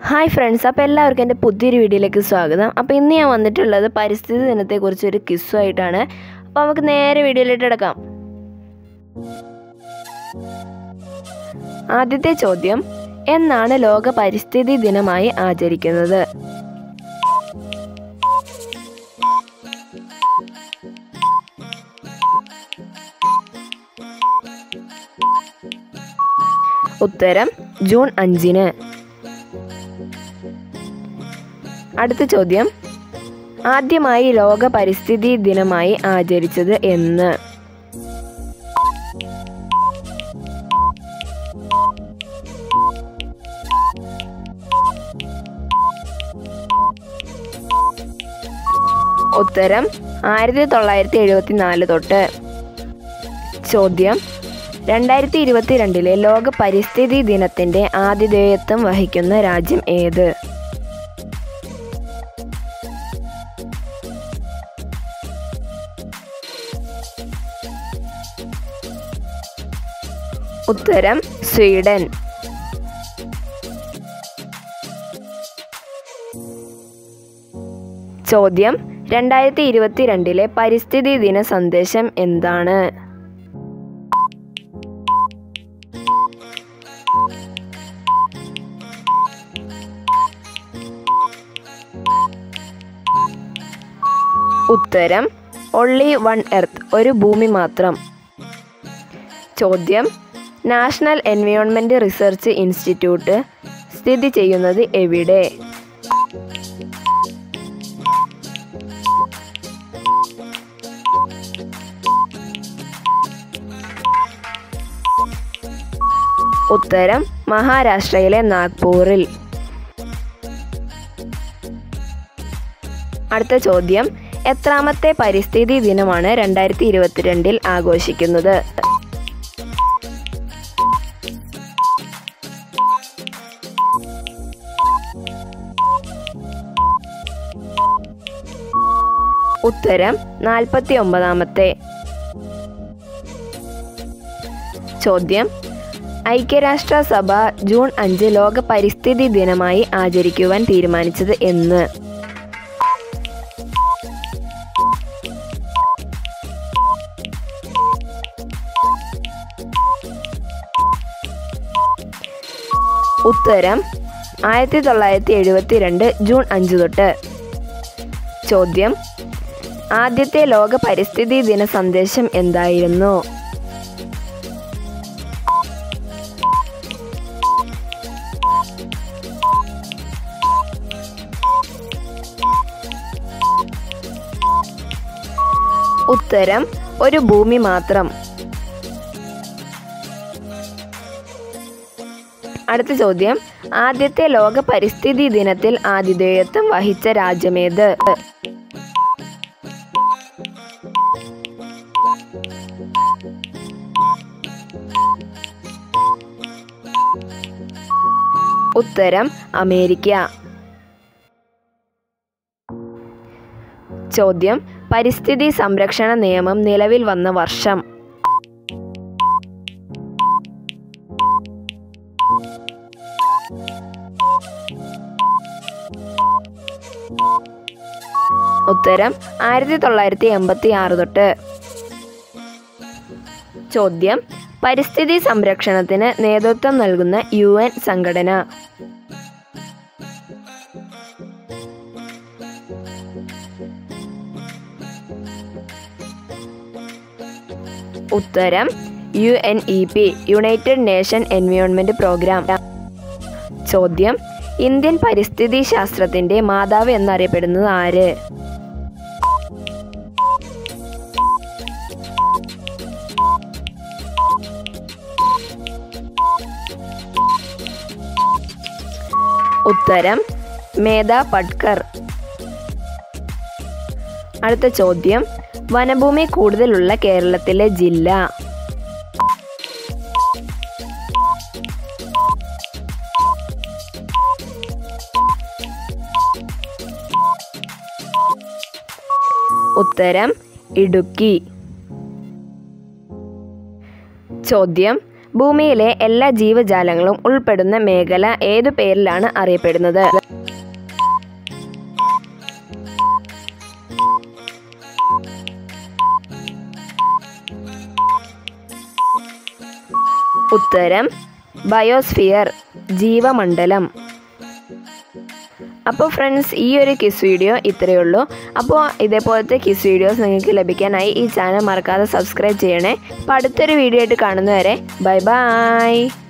hi friends അപ്പോൾ എല്ലാവർക്കും എൻ്റെ പുതിയൊരു വീഡിയോയിലേക്ക് സ്വാഗതം അപ്പോൾ ഇന്ന് ഞാൻ വന്നിട്ടുള്ളത് പരിസ്ഥിതി ദിനത്തെക്കുറിച്ച് ഒരു കിസ്സുമായിട്ടാണ് അപ്പോൾ നമുക്ക് നേരെ വീഡിയോയിലേക്ക് എടുക്കാം ആദ്യത്തെ ചോദ്യം എന്നാണ് ലോക പരിസ്ഥിതി ദിനമായി ആചരിക്കുന്നത് ഉത്തരം ജൂൺ അഞ്ചിന് അടുത്ത ചോദ്യം ആദ്യമായി ലോക പരിസ്ഥിതി ദിനമായി ആചരിച്ചത് എന്ന് ഉത്തരം ആയിരത്തി തൊള്ളായിരത്തി എഴുപത്തി നാല് തൊട്ട് ചോദ്യം രണ്ടായിരത്തി ഇരുപത്തിരണ്ടിലെ ലോക പരിസ്ഥിതി ദിനത്തിന്റെ ആതിഥേയത്വം വഹിക്കുന്ന രാജ്യം ഏത് ഉത്തരം സ്വീഡൻ ചോദ്യം രണ്ടായിരത്തി ഇരുപത്തിരണ്ടിലെ പരിസ്ഥിതി ദിന സന്ദേശം എന്താണ് ഉത്തരം ഒൺലി വൺ എർത്ത് ഒരു ഭൂമി മാത്രം ചോദ്യം നാഷണൽ എൻവയോൺമെൻറ്റ് റിസർച്ച് ഇൻസ്റ്റിറ്റ്യൂട്ട് സ്ഥിതി ചെയ്യുന്നത് എവിടെ ഉത്തരം മഹാരാഷ്ട്രയിലെ നാഗ്പൂരിൽ അടുത്ത ചോദ്യം എത്രാമത്തെ പരിസ്ഥിതി ദിനമാണ് രണ്ടായിരത്തി ഇരുപത്തിരണ്ടിൽ ആഘോഷിക്കുന്നത് ഉത്തരം നാൽപ്പത്തി ഒമ്പതാമത്തെ ചോദ്യം ഐക്യരാഷ്ട്രസഭ ജൂൺ അഞ്ച് ലോക പരിസ്ഥിതി ദിനമായി ആചരിക്കുവാൻ തീരുമാനിച്ചത് എന്ന് ഉത്തരം ആയിരത്തി തൊള്ളായിരത്തി എഴുപത്തി രണ്ട് ജൂൺ അഞ്ച് തൊട്ട് ചോദ്യം ആദ്യത്തെ ലോക പരിസ്ഥിതി ദിന സന്ദേശം എന്തായിരുന്നു ഉത്തരം ഒരു ഭൂമി മാത്രം അടുത്ത ചോദ്യം ആദ്യത്തെ ലോക പരിസ്ഥിതി ദിനത്തിൽ ആതിഥേയത്വം വഹിച്ച രാജ്യമേത് ഉത്തരം അമേരിക്ക ചോദ്യം പരിസ്ഥിതി സംരക്ഷണ നിയമം നിലവിൽ വന്ന വർഷം ഉത്തരം ആയിരത്തി തൊള്ളായിരത്തി എൺപത്തി ആറ് തൊട്ട് ചോദ്യം പരിസ്ഥിതി സംരക്ഷണത്തിന് നേതൃത്വം നൽകുന്ന യു എൻ സംഘടന ഉത്തരം U N E P united nation environment programme ചോദ്യം ഇന്ത്യൻ പരിസ്ഥിതി ശാസ്ത്രത്തിന്റെ മാതാവ് എന്നറിയപ്പെടുന്നത് ആര് ഉത്തരം മേധ പട്കർ അടുത്ത ചോദ്യം വനഭൂമി കൂടുതലുള്ള കേരളത്തിലെ ജില്ല ഉത്തരം ഇടുക്കി ചോദ്യം ഭൂമിയിലെ എല്ലാ ജീവജാലങ്ങളും ഉൾപ്പെടുന്ന മേഖല ഏതു പേരിലാണ് അറിയപ്പെടുന്നത് ഉത്തരം ബയോസ്ഫിയർ ജീവമണ്ഡലം അപ്പോൾ ഫ്രണ്ട്സ് ഈ ഒരു കിസ് വീഡിയോ ഇത്രയേ ഉള്ളൂ അപ്പോൾ ഇതേപോലത്തെ കിസ് വീഡിയോസ് നിങ്ങൾക്ക് ലഭിക്കാനായി ഈ ചാനൽ മറക്കാതെ സബ്സ്ക്രൈബ് ചെയ്യണേ അപ്പോൾ അടുത്തൊരു വീഡിയോ ആയിട്ട് കാണുന്നവരെ ബൈ ബൈ